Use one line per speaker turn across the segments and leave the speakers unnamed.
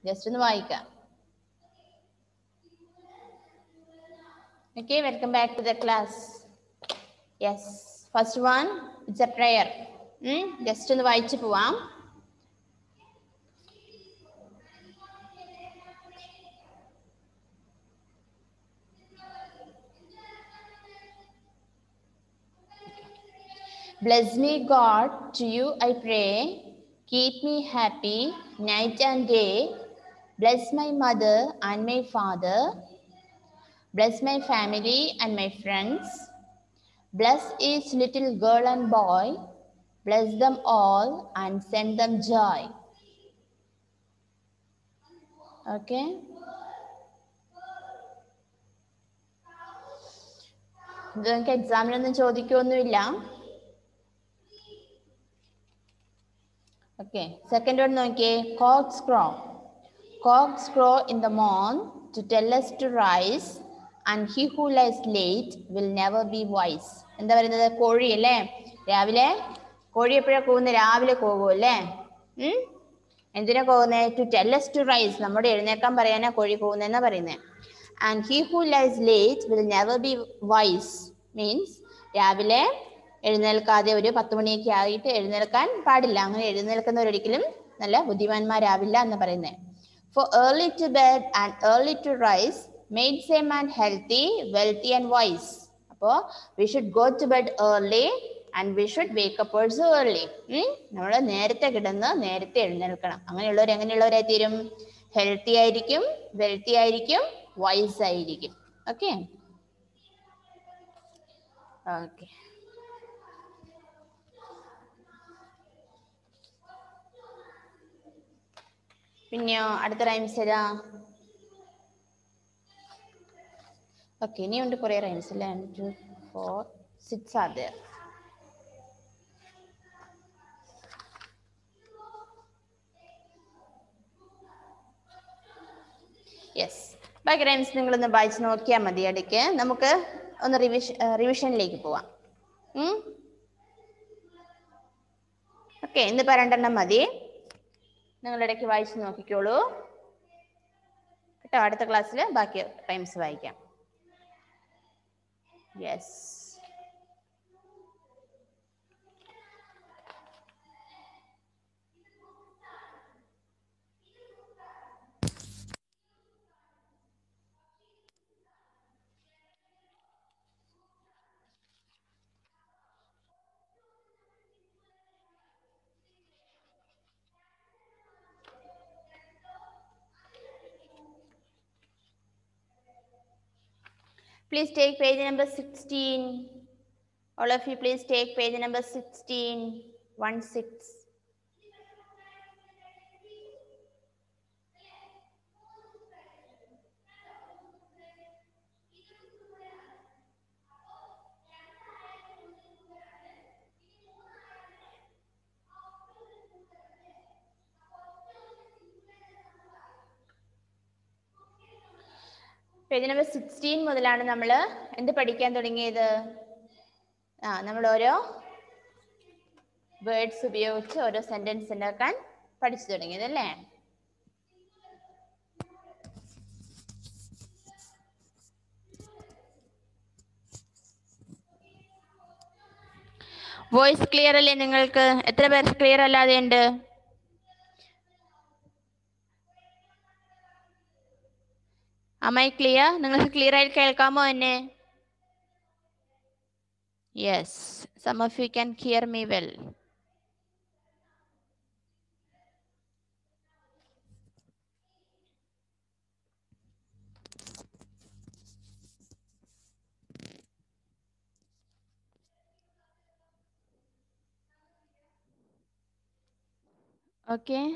Just ഒന്ന് വായിക്കാം Okay, welcome back to the class. Yes, first one, it's a prayer. Hmm? Just ഒന്ന് വായിച്ചു പോവാം Bless me, God, to you I pray. Keep me happy night and day. Bless my mother and my father. Bless my family and my friends. Bless each little girl and boy. Bless them all and send them joy. Okay. ഇത് നിങ്ങൾക്ക് എക്സാമിനൊന്നും ചോദിക്കൊന്നുമില്ല okay second one നോക്കിയേ cocks crow cocks crow in the മോൺ to tell us to rise and he who lies late will never be wise എന്താ പറയുന്നത് കോഴി അല്ലേ രാവിലെ കോഴി എപ്പോഴാണ് പോകുന്നത് രാവിലെ പോകും അല്ലേ ഉം? എന്തിനാ പോകുന്നത് to tell us to rise നമ്മുടെ എഴുന്നേക്കാൻ പറയാനാ കോഴി പോകുന്നതെന്നാ പറയുന്നത് and he who lies late will never be wise means രാവിലെ എഴുന്നേൽക്കാതെ ഒരു പത്ത് മണിയൊക്കെ ആയിട്ട് എഴുന്നേൽക്കാൻ പാടില്ല അങ്ങനെ എഴുന്നേൽക്കുന്നവരൊരിക്കലും നല്ല ബുദ്ധിമാന്മാരാവില്ല എന്ന് പറയുന്നത് for early to bed and early to rise makes a man healthy wealthy and wise അപ്പോൾ we should go to bed early and we should wake up also early നമ്മൾ നേരത്തെ കിടന്ന് നേരത്തെ എഴുന്നേൽക്കണം അങ്ങനെയുള്ളവർ എങ്ങനെയുള്ളവരായി തീരും ഹെൽത്തി ആയിരിക്കും വെൽത്തി ആയിരിക്കും വൈസ് ആയിരിക്കും ഓക്കെ ഓക്കെ പിന്നെയോ അടുത്ത റൈംസ് ഏതാ ഓക്കെ ഇനിയുണ്ട് കുറെ റൈംസ് അല്ലേ two four six are there yes ബാക്കി റൈംസ് നിങ്ങളൊന്ന് വായിച്ച് നോക്കിയാൽ മതി ഇടയ്ക്ക് നമുക്ക് ഒന്ന് റിവിഷൻ റിവിഷനിലേക്ക് പോവാം ഓക്കെ ഇന്ന് രണ്ടെണ്ണം മതി നിങ്ങൾ ഇടയ്ക്ക് വായിച്ച് നോക്കിക്കോളൂ കേട്ടോ അടുത്ത ക്ലാസ്സിൽ ബാക്കി ടൈംസ് വായിക്കാം yes Please take page number 16. All of you, please take page number 16. 1 6. Page number sixteen മുതലാണ് നമ്മൾ എന്ത് പഠിക്കാൻ തുടങ്ങിയത് ആ നമ്മൾ ഓരോ വേർഡ്സ് ഉപയോഗിച്ച് ഓരോ സെന്റൻസ് ഉണ്ടാക്കാൻ പഠിച്ചു തുടങ്ങിയത് അല്ലേ വോയിസ് ക്ലിയർ അല്ലേ നിങ്ങൾക്ക് എത്ര പേർ ക്ലിയർ അല്ലാതെ ഉണ്ട് അമ്മായി ക്ലിയർ നിങ്ങൾക്ക് ക്ലിയർ ആയിട്ട് കേൾക്കാമോ എന്നെ yes some of you can hear me well okay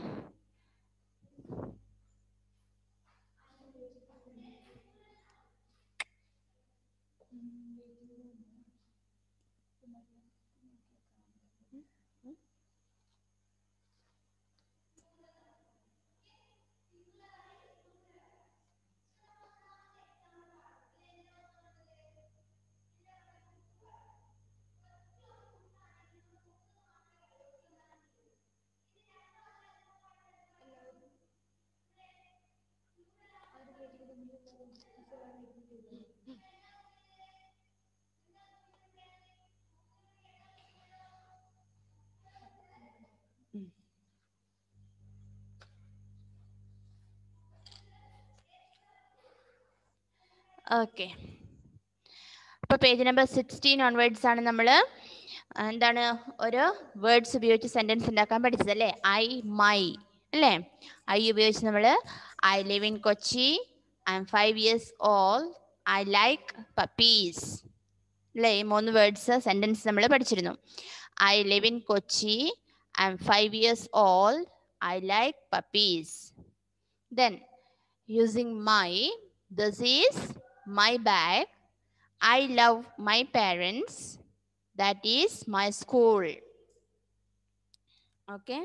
okay അപ്പൊ പേജ് നമ്പർ സിക്സ്റ്റീൻ ഓൺവേർഡ്സ് ആണ് നമ്മൾ എന്താണ് ഒരു വേർഡ്സ് ഉപയോഗിച്ച് സെന്റൻസ് ഉണ്ടാക്കാൻ പഠിച്ചത് അല്ലേ ഐ മൈ അല്ലേ ഐ ഉപയോഗിച്ച് നമ്മൾ I live in Kochi I am five years old I like puppies അല്ലേ ഈ മൂന്ന് വേർഡ്സ് സെന്റൻസ് നമ്മൾ പഠിച്ചിരുന്നു I live in Kochi I am five years old I like puppies then using my this is my bag i love my parents that is my school okay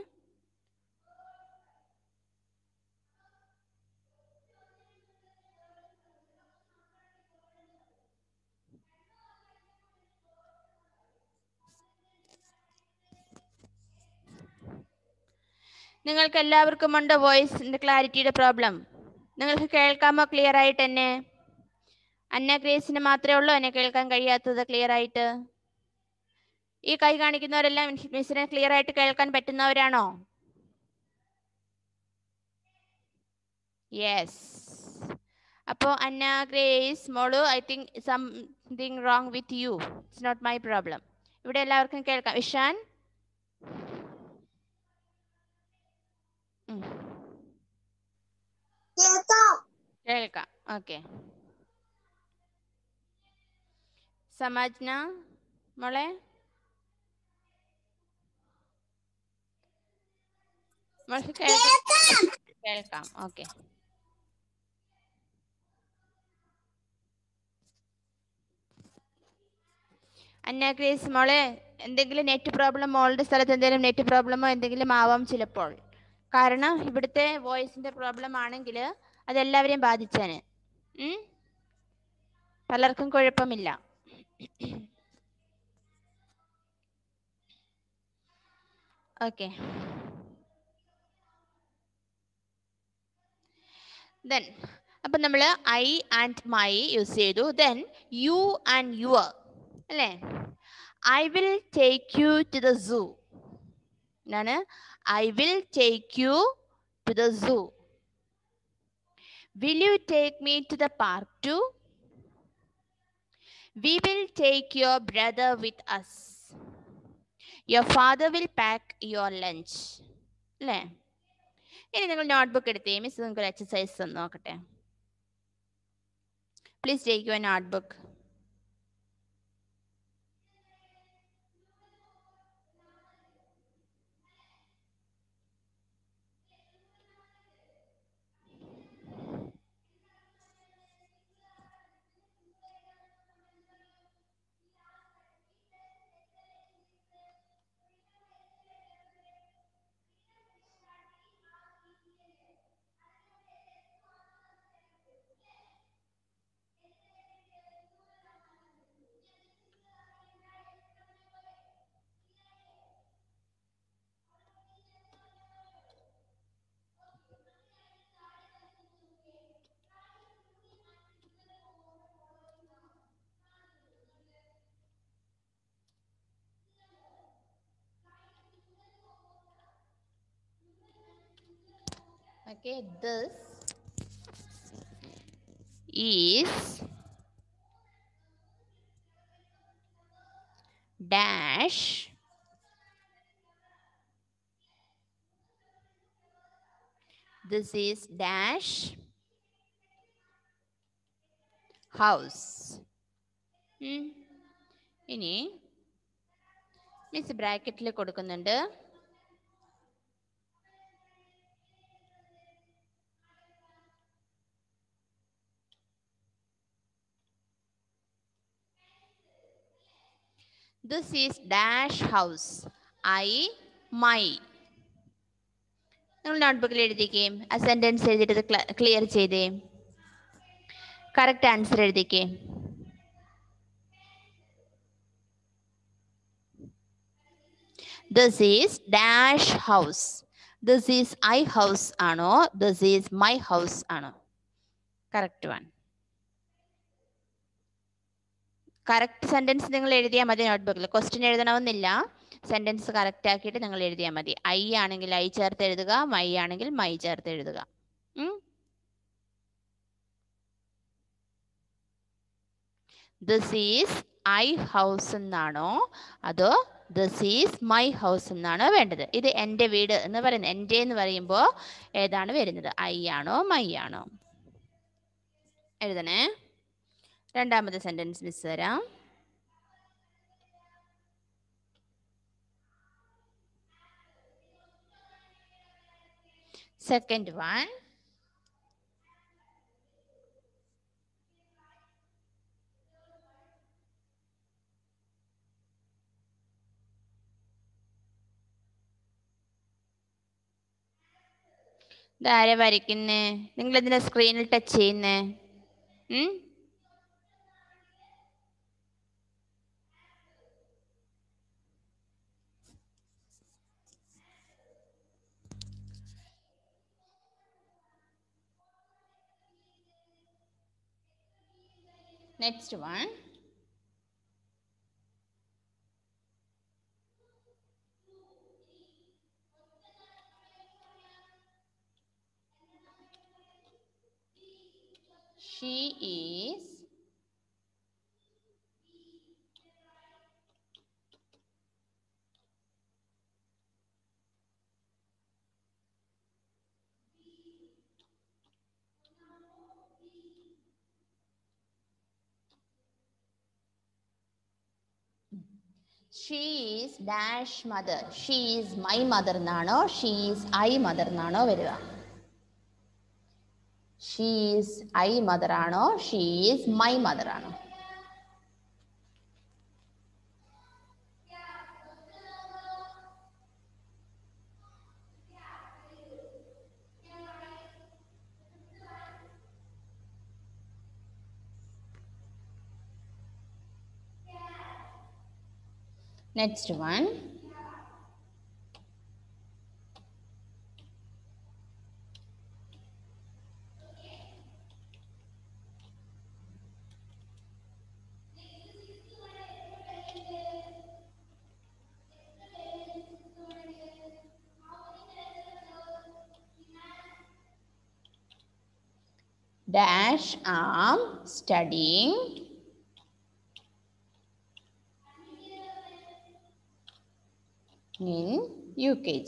നിങ്ങൾക്ക് എല്ലാവർക്കും ഉണ്ട് വോയിസിന്റെ ക്ലാരിറ്റിയുടെ problem നിങ്ങൾക്ക് കേൾക്കാമോ ക്ലിയർ ആയിട്ട് എന്നെ അന്ന ഗ്രേസിന് മാത്രമേ ഉള്ളൂ എന്നെ കേൾക്കാൻ കഴിയാത്തത് ക്ലിയർ ആയിട്ട് ഈ കൈ കാണിക്കുന്നവരെല്ലാം മിസ്സിനെ ക്ലിയർ ആയിട്ട് കേൾക്കാൻ പറ്റുന്നവരാണോ യെസ് അപ്പോൾ അന്ന ഗ്രേസ് മോളു I think something wrong with you it's not my problem ഇവിടെ എല്ലാവർക്കും കേൾക്കാം ഇഷാൻ ഉം. കേൾക്കാം ഓക്കെ സമാജ്ന മോളെ മോൾക്ക് കേൾക്കാം കേൾക്കാം ഓക്കെ അന്ന ഗ്രേസ് മോളെ എന്തെങ്കിലും നെറ്റ് പ്രോബ്ലം മോളുടെ സ്ഥലത്ത് എന്തെങ്കിലും നെറ്റ് പ്രോബ്ലമോ എന്തെങ്കിലും ആവാം ചിലപ്പോൾ കാരണം ഇവിടുത്തെ വോയിസിന്റെ പ്രോബ്ലം ആണെങ്കിൽ അതെല്ലാവരെയും ബാധിച്ചേനെ ഉം? പലർക്കും കുഴപ്പമില്ല ഓക്കെ ദെൻ അപ്പം നമ്മൾ ഐ ആൻഡ് മൈ യൂസ് ചെയ്തു ദെൻ യു ആൻഡ് യുവർ അല്ലേ I will take you to the zoo എന്താണ് I will take you to the zoo will you take me to the park two we will take your brother with us your father will pack your lunch അല്ലേ ഇനി നിങ്ങൾ notebook എടുത്തേ miss നിങ്ങൾക്ക് ഒരു exercise ഒന്ന് നോക്കട്ടെ please take your notebook Okay, this is dash this is dash house ഉം. ഇനി മിസ് ബ്രാക്കറ്റിൽ കൊടുക്കുന്നുണ്ട് This is dash house. I, my. നിങ്ങൾ നോട്ട്ബുക്കിൽ എഴുതിക്കേ ആ സെന്റൻസ് എഴുതിയിട്ട് ക്ലിയർ ചെയ്തേ കറക്റ്റ് ആൻസർ എഴുതിക്കേ this is dash house this is I house ആണോ ദിസ് ഈസ് മൈ ഹൗസ് ആണോ കറക്റ്റ് വൺ കറക്റ്റ് സെൻറ്റൻസ് നിങ്ങൾ എഴുതിയാൽ മതി നോട്ട്ബുക്കിൽ ക്വസ്റ്റ്യൻ എഴുതണമെന്നില്ല സെൻറ്റൻസ് കറക്റ്റ് ആക്കിയിട്ട് നിങ്ങൾ എഴുതിയാൽ മതി ഐ ആണെങ്കിൽ ഐ ചേർത്ത് എഴുതുക മൈ ആണെങ്കിൽ മൈ ചേർത്ത് എഴുതുക ദിസ് ഈസ് ഐ ഹൗസ് എന്നാണോ അതോ ദിസ് ഈസ് മൈ ഹൗസ് എന്നാണോ വേണ്ടത് ഇത് എൻ്റെ വീട് എന്ന് പറയുന്നത് എൻ്റെ എന്ന് പറയുമ്പോൾ ഏതാണ് വരുന്നത് ഐ ആണോ മൈ ആണോ എഴുതണേ രണ്ടാമത്തെ സെൻറ്റൻസ് മിസ് തരാം സെക്കൻഡ് വൺ ഇതാരെ വരയ്ക്കുന്നേ നിങ്ങൾ ഇതിനെ സ്ക്രീനിൽ ടച്ച് ചെയ്യുന്നേ ഉം? Next one. She is she is dash mother she is my mother എന്നാണോ ഷീ ഈസ് ഐ മദർ എന്നാണോ വരിക ഷീ ഈസ് ഐ മദർ ആണോ ഷീ ഈസ് മൈ മദർ ആണോ Next one. Dash am studying in UKG.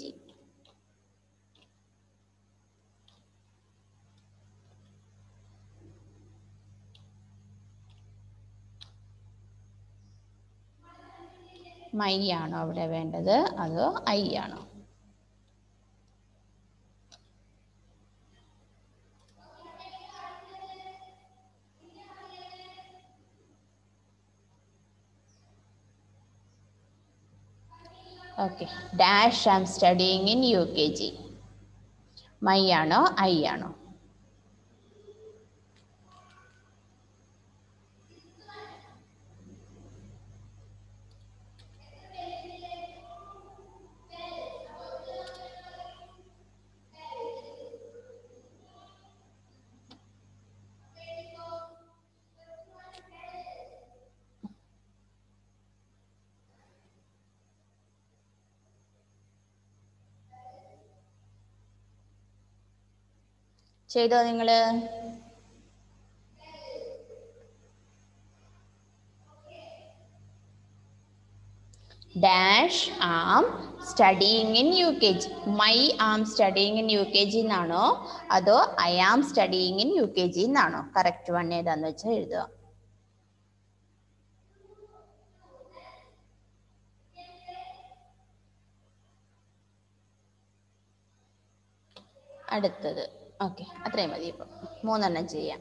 My ആണോ അവിടെ വേണ്ടത് അതോ I ആണോ okay dash am studying in U K G my ആണോ ഐ ആണോ ചെയ്തോ നിങ്ങള് dash am studying in U K G my am studying in U K G എന്നാണോ അതോ I am studying in U K G എന്നാണോ correct one ഏതാന്ന് വെച്ചാൽ എഴുതുക അടുത്തത് ഓക്കെ അത്രയും മതി ഇപ്പം മൂന്നെണ്ണം ചെയ്യാം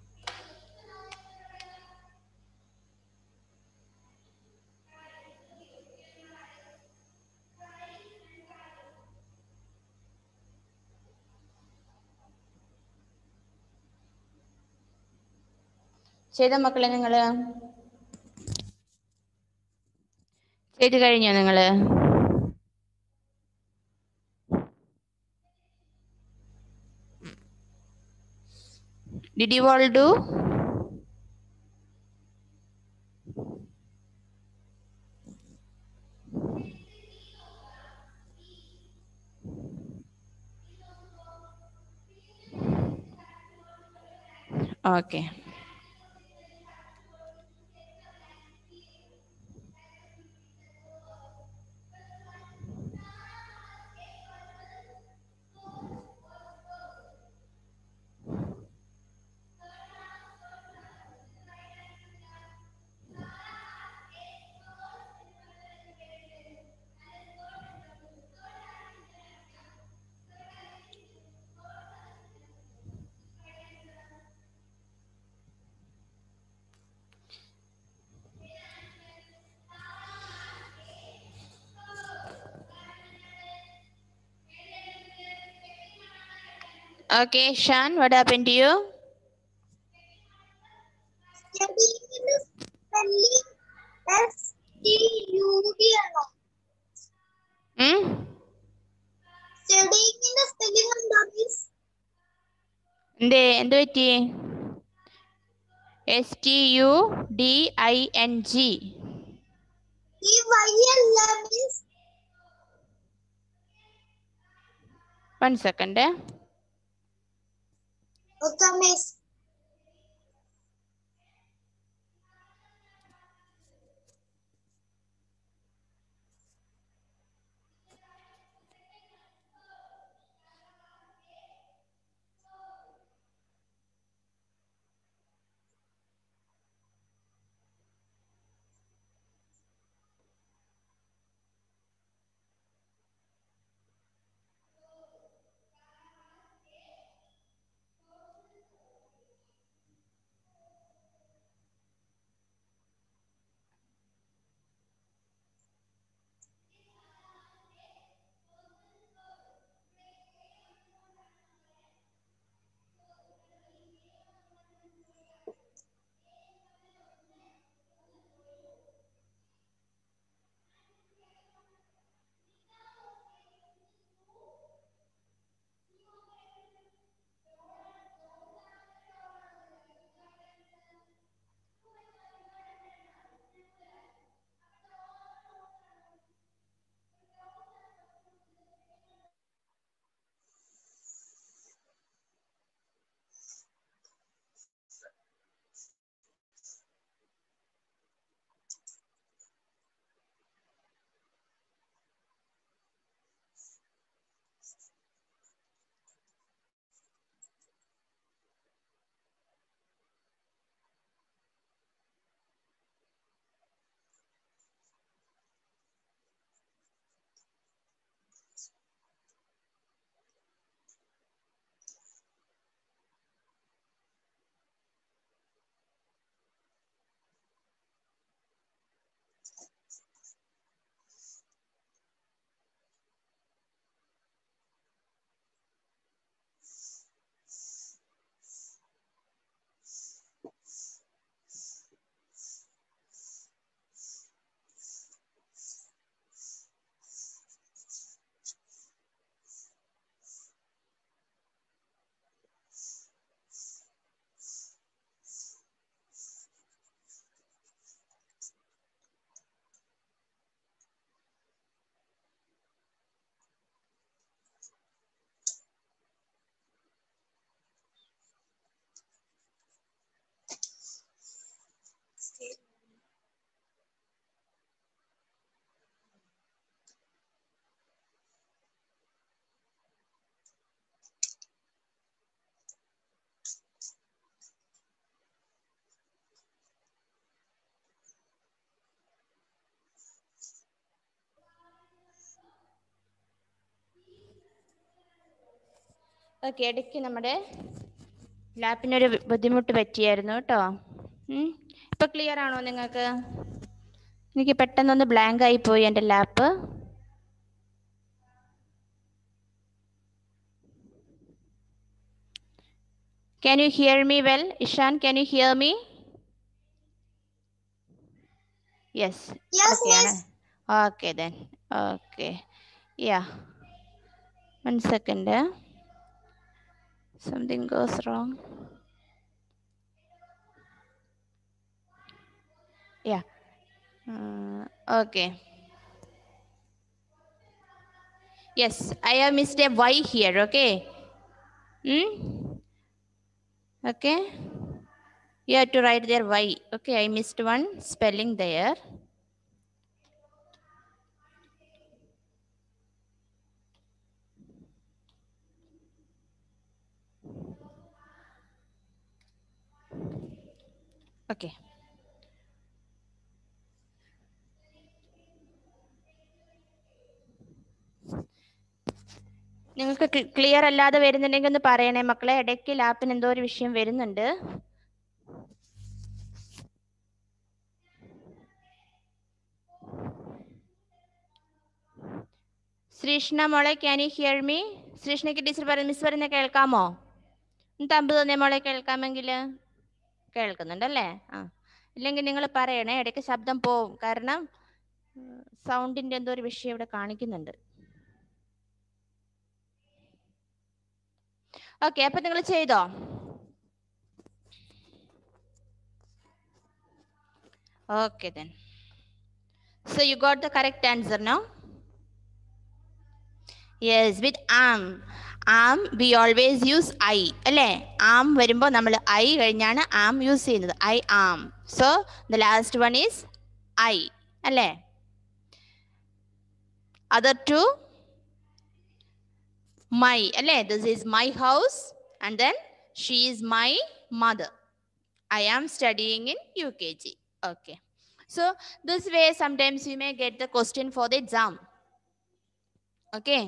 ചെയ്ത മക്കളെ നിങ്ങള് ചെയ്ത് കഴിഞ്ഞോ നിങ്ങള് Did you all do? Okay Okay, Shan, what happened to you?
Studying the spelling S T U D ആണോ
Hmm?
Studying the spelling എന്താ miss?
എന്തേ എന്ത് പറ്റി S T U D I N G
ഈ Y അല്ല miss.
One second
Okay, miss.
Okay ഇടയ്ക്ക് നമ്മുടെ ലാപ്പിനൊരു ബുദ്ധിമുട്ട് പറ്റിയായിരുന്നു കേട്ടോ ഉം. ഇപ്പൊ ക്ലിയർ ആണോ നിങ്ങൾക്ക് എനിക്ക് പെട്ടെന്നൊന്ന് ബ്ലാങ്ക് ആയി പോയി എൻ്റെ lap Can you hear me well? Ishan, can you hear me? Yes.
Yes,
okay.
miss.
Okay then. Okay. Yeah. One second. eh? Something goes wrong. Yeah. Uh, okay. Yes, I have missed a Y here. Okay. Hmm? Okay. You have to write there Y. Okay, I missed one spelling there. Okay. നിങ്ങൾക്ക് clear അല്ലാതെ വരുന്നുണ്ടെങ്കിൽ ഒന്ന് പറയണേ മക്കളെ ഇടയ്ക്ക് ലാപ്പിന് എന്തോ ഒരു വിഷയം വരുന്നുണ്ട് ശ്രീഷ്ണ മോളെ ക്യാൻ യു ഹിയർ മീ ശ്രീഷ്ണയ്ക്ക് ടീച്ചർ പറയുന്ന മിസ് പറയുന്നത് കേൾക്കാമോ ഒന്ന് തമ്പ് തോന്നിയ മോളെ കേൾക്കാമെങ്കിൽ കേൾക്കുന്നുണ്ടല്ലേ ആ ഇല്ലെങ്കിൽ നിങ്ങൾ പറയണേ ഇടയ്ക്ക് ശബ്ദം പോവും കാരണം സൗണ്ടിന്റെ എന്തോ ഒരു വിഷയം ഇവിടെ കാണിക്കുന്നുണ്ട് ഓക്കെ അപ്പൊ നിങ്ങൾ ചെയ്തോ okay then so you got the correct answer now yes with am am we always use i അല്ലേ am വരുമ്പോൾ നമ്മൾ i കഴിഞ്ഞാണ് am യൂസ് ചെയ്യുന്നത് i am so the last one is i അല്ലേ other two my അല്ലേ this is my house and then she is my mother i am studying in ukg okay so this way sometimes you may get the question for the exam okay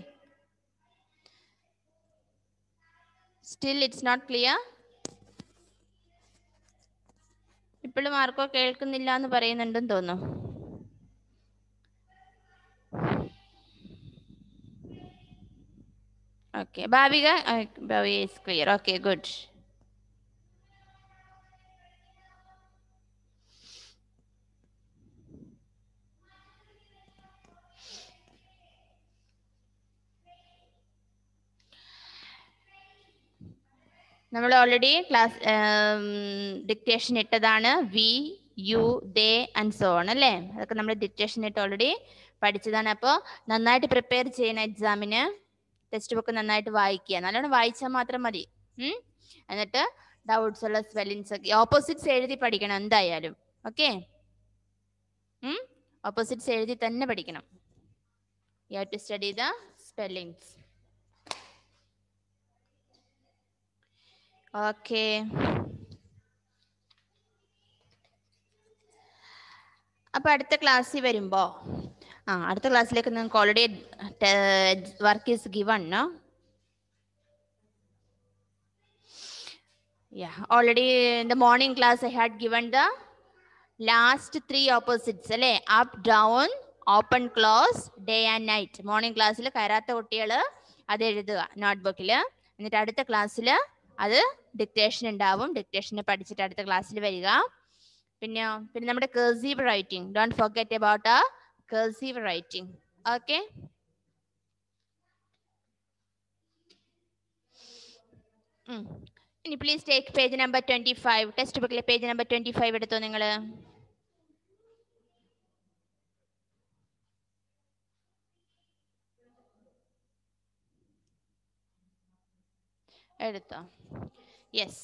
still it's not clear ഇപ്പോഴും ആർക്കോ കേൾക്കുന്നില്ല എന്ന് പറയുന്നുണ്ടെന്ന് തോന്നുന്നു Okay, Bhavika, uh, Bhavi is clear. Okay, good. നമ്മൾ already class dictation ഇട്ടതാണ് we you they and so ആണ് അല്ലേ അതൊക്കെ നമ്മൾ ഡിക്റ്റേഷൻ ഇട്ട് ഓൾറെഡി പഠിച്ചതാണ് അപ്പോൾ നന്നായിട്ട് പ്രിപ്പയർ ചെയ്യണം എക്സാമിന് ടെക്സ്റ്റ് ബുക്ക് നന്നായിട്ട് വായിക്കുക നല്ലോണം വായിച്ചാൽ മാത്രം മതി ഉം? എന്നിട്ട് ഡൗട്ട്സ് ഉള്ള സ്പെല്ലിങ്സ് ഒക്കെ ഓപ്പോസിറ്റ്സ് എഴുതി പഠിക്കണം എന്തായാലും ഓക്കെ ഓപ്പോസിറ്റ്സ് എഴുതി തന്നെ പഠിക്കണം you have to study the spellings okay അപ്പൊ അടുത്ത ക്ലാസ്സിൽ വരുമ്പോ ആ അടുത്ത ക്ലാസ്സിലേക്ക് നിങ്ങൾക്ക് already work is given no Yeah, already in the morning class I had given the last three opposites അല്ലേ up down open close day and night morning ക്ലാസ്സിൽ കയറാത്ത കുട്ടികൾ അത് എഴുതുക നോട്ട്ബുക്കിൽ എന്നിട്ട് അടുത്ത ക്ലാസ്സിൽ അത് ഡിക്റ്റേഷൻ ഉണ്ടാവും ഡിക്റ്റേഷനെ പഠിച്ചിട്ട് അടുത്ത ക്ലാസ്സിൽ വരിക പിന്നെ പിന്നെ നമ്മുടെ cursive writing don't forget about ആ കേഴ്സീവ് റൈറ്റിംഗ് ഓക്കെ ഇനി please take page number twenty five text ബുക്കിലെ പേജ് നമ്പർ ട്വന്റി ഫൈവ് എടുത്തോ നിങ്ങൾ എടുത്തോ യെസ്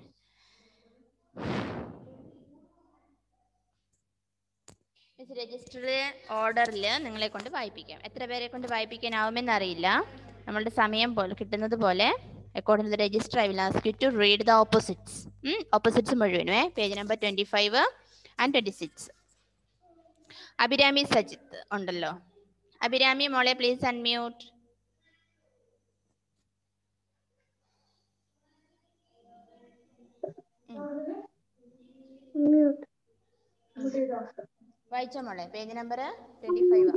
രജിസ്റ്ററിലെ ഓർഡറിൽ നിങ്ങളെ കൊണ്ട് വായിപ്പിക്കാം എത്ര പേരെ കൊണ്ട് വായിപ്പിക്കാനാവുമെന്ന് അറിയില്ല നമ്മളുടെ സമയം പോലെ കിട്ടുന്നത് പോലെ according to register I will ask you to read the opposites opposites മുഴുവനുമേ page number twenty five and twenty six Abhirami Sajith ഉണ്ടല്ലോ അഭിരാമി മോളെ പ്ലീസ് അൺമ്യൂട്ട് വായിച്ചോ മോളെ പേജ് നമ്പർ ട്വന്റി ഫൈവ്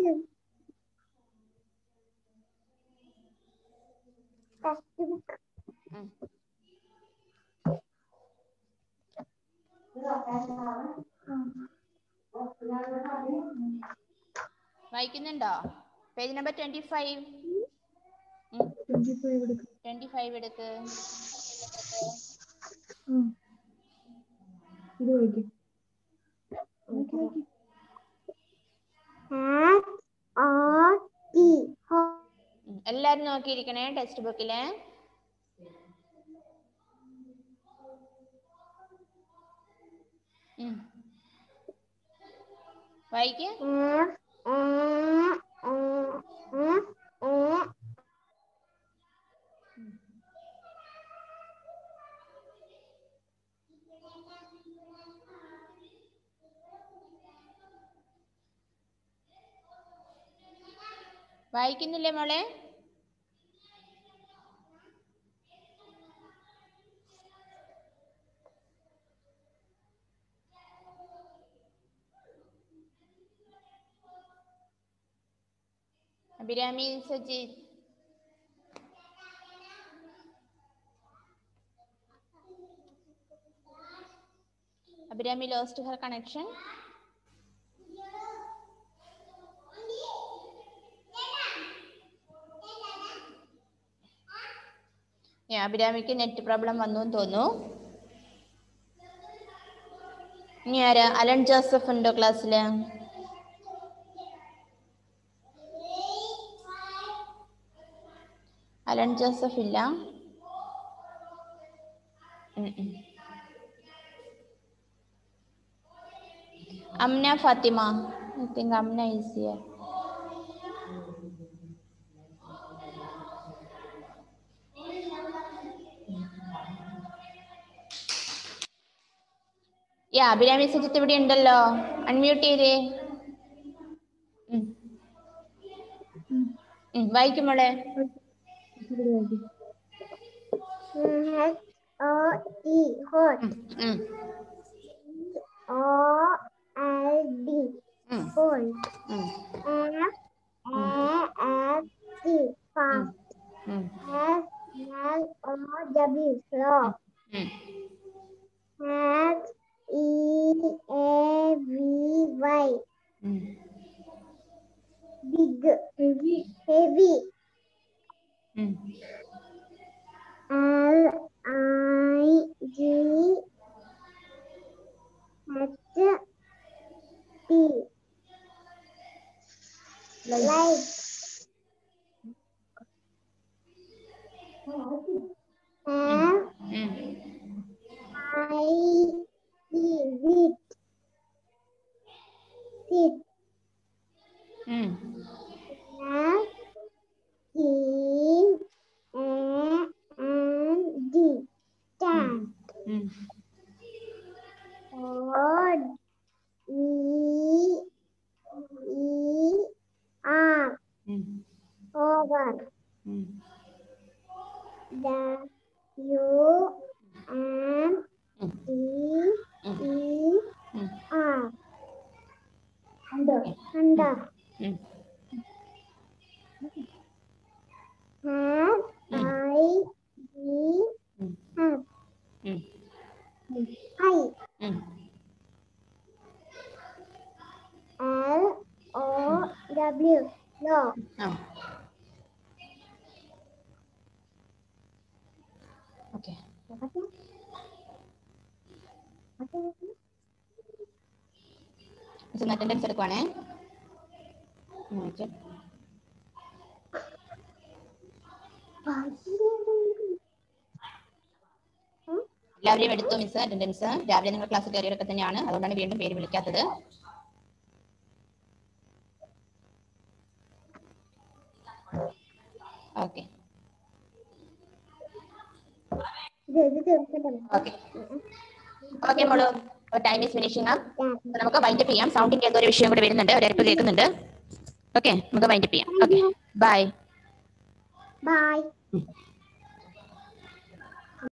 വായിക്കുന്നുണ്ടോ page number twenty five twenty five എടുക്ക് ഉം. എല്ലാരും നോക്കിയിരിക്കണേ text ബുക്കില് ഉം. വായിക്ക് വായിക്കുന്നില്ലേ മോളെ Abhirami Sajith Abhirami lost her connection അഭിരാമിക്ക് നെറ്റ് പ്രോബ്ലം വന്നു എന്ന് തോന്നുന്നു ഇനി ആരാ അലൻ ജോസഫ് ഉണ്ടോ ക്ലാസ്സില് അലൻ ജോസഫ് ഇല്ല ഉം ഉം. Amna Fathima I think Amna is here yeah Abhirami Sajith ഇവിടെ ഉണ്ടല്ലോ അൺമ്യൂട്ട് ചെയ്തേ ഉം. ഉം, വായിക്കും മോളെ
O E hot
ഉം, ഉം,
O L D
ഉം,
cold
ഉം,
F A F T fast
ഉം,
S L O W slow
ഉം,
H E A V Y
ഉം,
big heavy
ഉം,
L I G H T light F
ഉം,
I E wheat sit
ഉം,
F E A N D stand
ഉം,
O E E R
ഉം,
over
ഉം,
W N
ഉം,
E
ഉം,
E
ഉം,
R under under
ഉം.
have I E
ഉം,
have
ഉം,
I
ഉം.
L O W low
ആ ഓക്കെ അറ്റൻഡൻസ് എടുക്കുവാണേ ഉം, ഓക്കെ. എല്ലാവരെയും എടുത്തു മിസ് അറ്റൻഡൻസ് രാവിലെ നിങ്ങൾ ക്ലാസ് കയറിയവരൊക്കെ തന്നെയാണ് അതുകൊണ്ടാണ് വീണ്ടും പേര് വിളിക്കാത്തത് ഓക്കെ ഓക്കെ ഓക്കെ മോളു ടൈം ഈസ് ഫിനിഷിംഗ് നമുക്ക് വൈൻഡപ്പ് ചെയ്യാം സൗണ്ടിന്റെ എന്തോ ഒരു വിഷയം കൂടെ വരുന്നുണ്ട് ഒരു അരപ്പ് കേൾക്കുന്നുണ്ട് ഓക്കെ നമുക്ക് വൈൻഡപ്പ് ചെയ്യാം ഓക്കെ ബൈ
Bye.